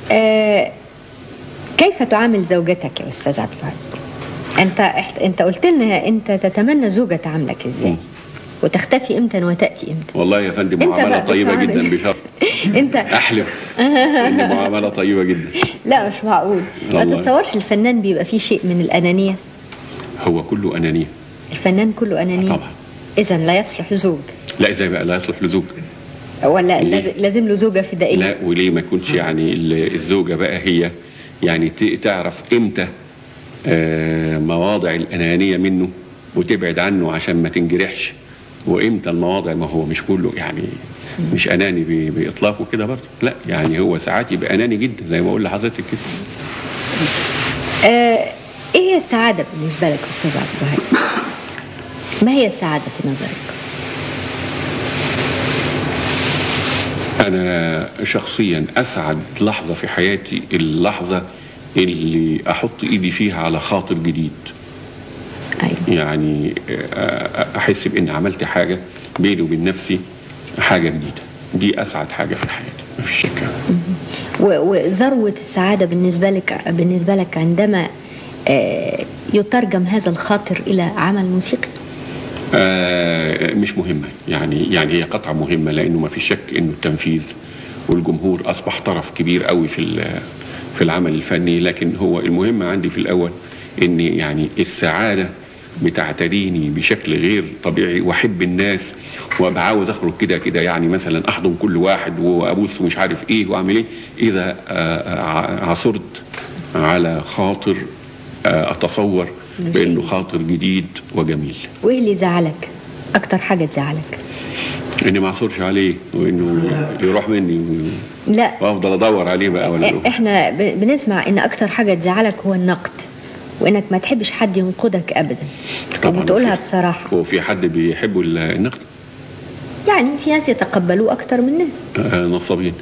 آه كيف تعامل زوجتك يا استاذ عبد الوهاب انت انت قلت لنا انت تتمنى زوجة تعاملك ازاي مم. وتختفي امتى وتاتي امتى والله يا فندم أنت معامله بقى طيبه بتعامل. جدا بشرط انت احلف ان معامله طيبه جدا لا مش معقول ما والله. تتصورش الفنان بيبقى فيه شيء من الانانيه هو كله انانيه الفنان كله انانيه طبعا. اذا لا يصلح زوج لا ازاي بقى لا يصلح لزوج ولا ليه؟ لازم, لازم له زوجه فدائيه لا وليه ما يكونش يعني ال- الزوجه بقى هي يعني ت- تعرف امتى آه، مواضع الانانيه منه وتبعد عنه عشان ما تنجرحش وامتى المواضع ما هو مش كله يعني مش اناني ب- باطلاقه كده برضه لا يعني هو ساعات يبقى اناني جدا زي ما اقول لحضرتك كده آه ايه هي السعاده بالنسبه لك استاذ عبد الوهاب ما هي السعاده في نظرك أنا شخصيا أسعد لحظة في حياتي اللحظة اللي أحط إيدي فيها على خاطر جديد ايوه يعني آه، أحس بإن عملت حاجة بيني وبين نفسي حاجة جديدة دي أسعد حاجة في الحياة ما فيش شك و- وذروه السعاده بالنسبه لك بالنسبه لك عندما آه يترجم هذا الخاطر الى عمل موسيقي آه، مش مهمة يعني يعني هي قطعة مهمة لأنه ما في شك إنه التنفيذ والجمهور أصبح طرف كبير قوي في ال- في العمل الفني لكن هو المهم عندي في الأول إن يعني السعادة بتعتريني بشكل غير طبيعي واحب الناس وابقى عاوز اخرج كده كده يعني مثلا احضن كل واحد وابوس مش عارف ايه واعمل ايه اذا آه، ع- عثرت على خاطر آه، اتصور بانه خاطر جديد وجميل وايه اللي زعلك اكتر حاجه تزعلك اني ما اعصرش عليه وانه يروح مني لا وافضل ادور عليه بقى ولا إ- احنا ب- بنسمع ان اكتر حاجه تزعلك هو النقد وانك ما تحبش حد ينقدك ابدا طبعاً. وبتقولها بصراحه هو في حد بيحب ال- النقد يعني في ناس يتقبلوه اكتر من ناس آه، نصابين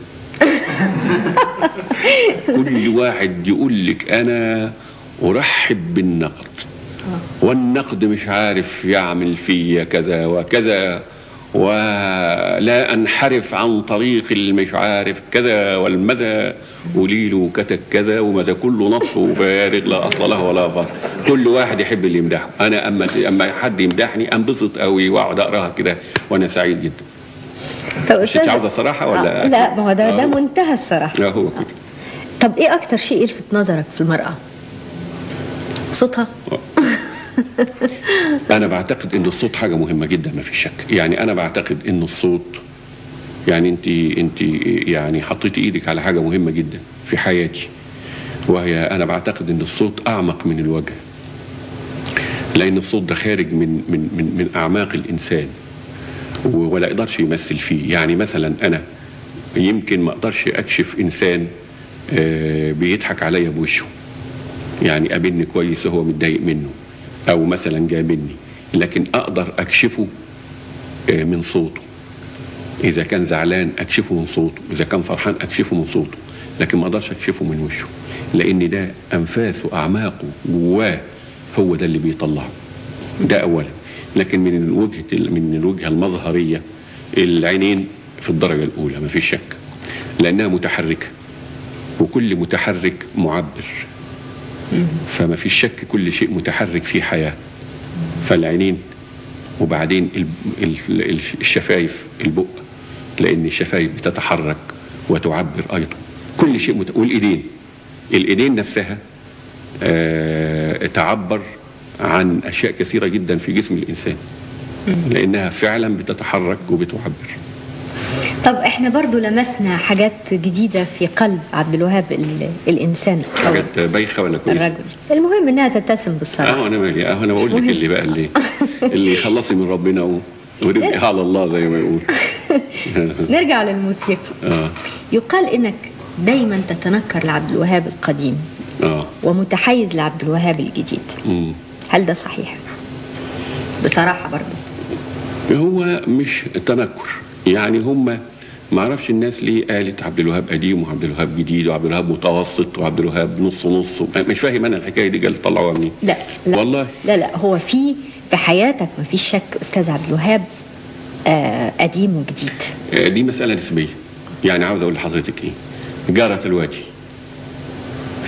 كل واحد يقول لك انا ارحب بالنقد والنقد مش عارف يعمل فيا كذا وكذا ولا انحرف عن طريق المش عارف كذا والمذا قولي له كتك كذا وماذا كله نص وفارغ لا اصل له ولا فصل كل واحد يحب اللي يمدحه انا اما اما حد يمدحني انبسط قوي واقعد اقراها كده وانا سعيد جدا طب مش أستاذ- انت عاوزه صراحه ولا آه، لا ما هو ده ده آه. منتهى الصراحه لا هو كده طب ايه اكتر شيء يلفت نظرك في المراه صوتها انا بعتقد ان الصوت حاجه مهمه جدا ما فيش شك يعني انا بعتقد ان الصوت يعني انت انت يعني حطيتي ايدك على حاجه مهمه جدا في حياتي وهي انا بعتقد ان الصوت اعمق من الوجه لان الصوت ده خارج من من من, من اعماق الانسان و- ولا يقدرش يمثل فيه يعني مثلا انا يمكن ما اقدرش اكشف انسان آه، بيضحك عليا بوشه يعني قابلني كويس وهو متضايق منه او مثلا جابني لكن اقدر اكشفه آه، من صوته اذا كان زعلان اكشفه من صوته اذا كان فرحان اكشفه من صوته لكن ما اقدرش اكشفه من وشه لان ده انفاسه واعماقه جواه هو ده اللي بيطلعه ده اولا لكن من وجهه من الوجهه المظهريه العينين في الدرجه الاولى ما فيش شك لانها متحركه وكل متحرك معبر فما فيش شك كل شيء متحرك فيه حياة فالعينين وبعدين ال- ال- ال- الشفايف البق لأن الشفايف بتتحرك وتعبر أيضا كل شيء مت... والإيدين الإيدين نفسها آه تعبر عن أشياء كثيرة جدا في جسم الإنسان لأنها فعلا بتتحرك وبتعبر طب احنا برضو لمسنا حاجات جديده في قلب عبد الوهاب ال- الانسان أو حاجات بايخة ولا كويسة الرجل المهم انها تتسم بالصراحه اه انا مالي اه انا بقول لك اللي بقى اللي اللي خلصي من ربنا و... ورزقي على الله زي ما يقول نرجع للموسيقى اه يقال انك دايما تتنكر لعبد الوهاب القديم اه ومتحيز لعبد الوهاب الجديد مم. هل ده صحيح بصراحه برضو هو مش تنكر يعني هم ما اعرفش الناس ليه قالت عبد الوهاب قديم وعبد الوهاب جديد وعبد الوهاب متوسط وعبد الوهاب نص نص مش فاهم انا الحكايه دي قال طلعوها منين لا لا والله لا لا هو في في حياتك ما فيش شك استاذ عبد الوهاب آه قديم وجديد آه، دي مساله نسبيه يعني عاوز اقول لحضرتك ايه جارة الوادي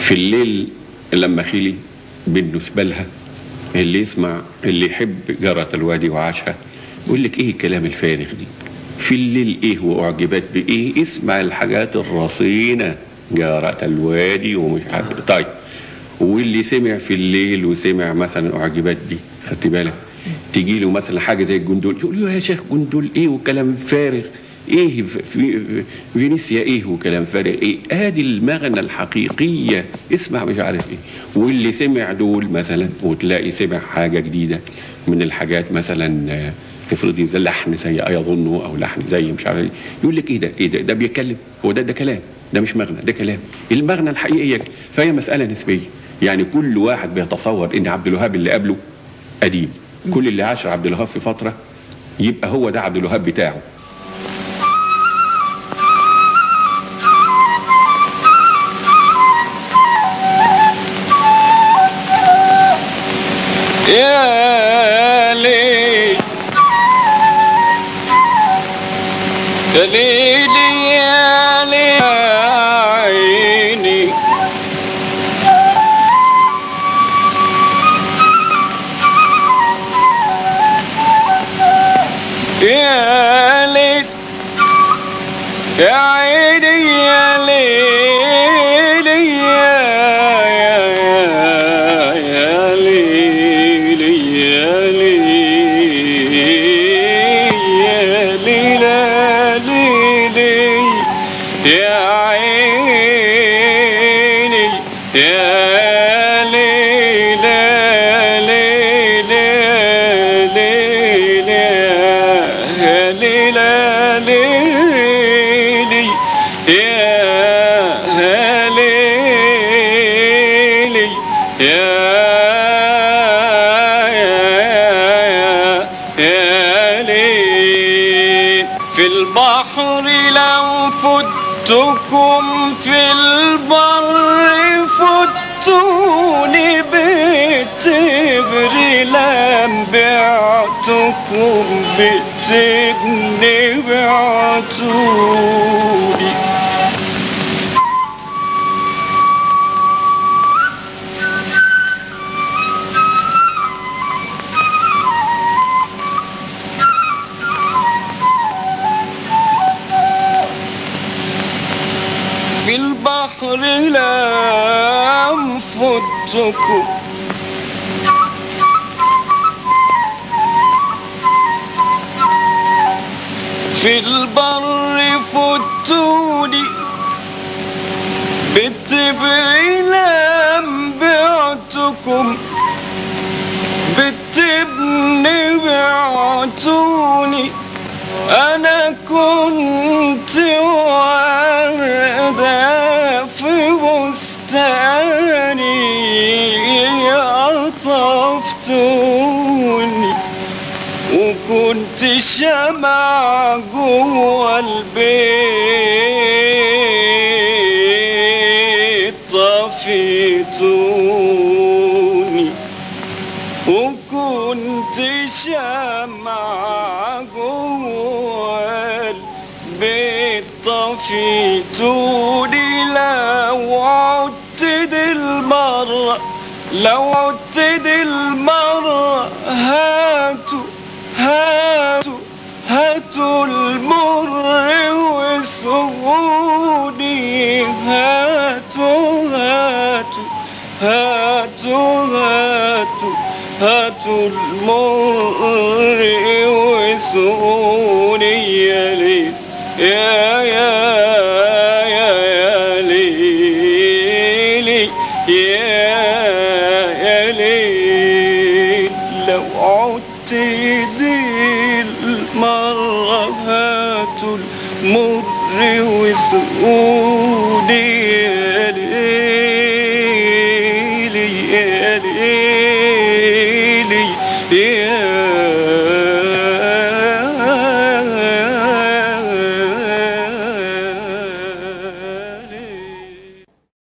في الليل لما خيلي بالنسبة لها اللي يسمع اللي يحب جارة الوادي وعاشها يقول لك ايه الكلام الفارغ دي في الليل ايه واعجبت بايه اسمع الحاجات الرصينة جارة الوادي ومش عارف طيب واللي سمع في الليل وسمع مثلا اعجبت دي خدت بالك تيجي له مثلا حاجه زي الجندول يقول له يا شيخ جندول ايه وكلام فارغ ايه في في فينيسيا ايه وكلام فارغ ايه ادي المغنى الحقيقيه اسمع مش عارف ايه واللي سمع دول مثلا وتلاقي سمع حاجه جديده من الحاجات مثلا آه، افرضي زي لحن زي ايظن او لحن زي مش عارف ايه يقول لك ايه ده ايه ده ده بيتكلم هو ده ده كلام ده مش مغنى ده كلام المغنى الحقيقي فهي مساله نسبيه يعني كل واحد بيتصور ان عبد الوهاب اللي قبله قديم كل اللي عاش عبد الوهاب في فتره يبقى هو ده عبد الوهاب بتاعه يا ليل يا ليل يا ليل عيني يا ليل يا عيني يا ليل يا يا يا يا ليل يا ليل يا ليل يا ليل يا عيني يا ليل يا ليل يا ليل يا ليل يا ليل يا ليل يا يا ليل في البحر لو فتكم في البر فتوني بتبر لم بعتكم بتبني بعتوني في البحر لم فتكم في البر فتوني بالتبر لم بعتكم بالتبن بعتوني أنا كنت وردة في بستاني أطفتوني وكنت شمع جوه البيت طفيتوني وكنت شمع جوه البيت طفيتوني لو عدت دي المرة لو عدت دي المرة هاتوا هاتوا هاتوا المر وسقوني هاتوا هاتوا هاتوا هاتوا هاتوا المر وسقوني يا ليل يا يا يا يا ليلي يا يا ليل لو عدت دي المرة هاتوا المر وسقوني يا ليلي يا ليلي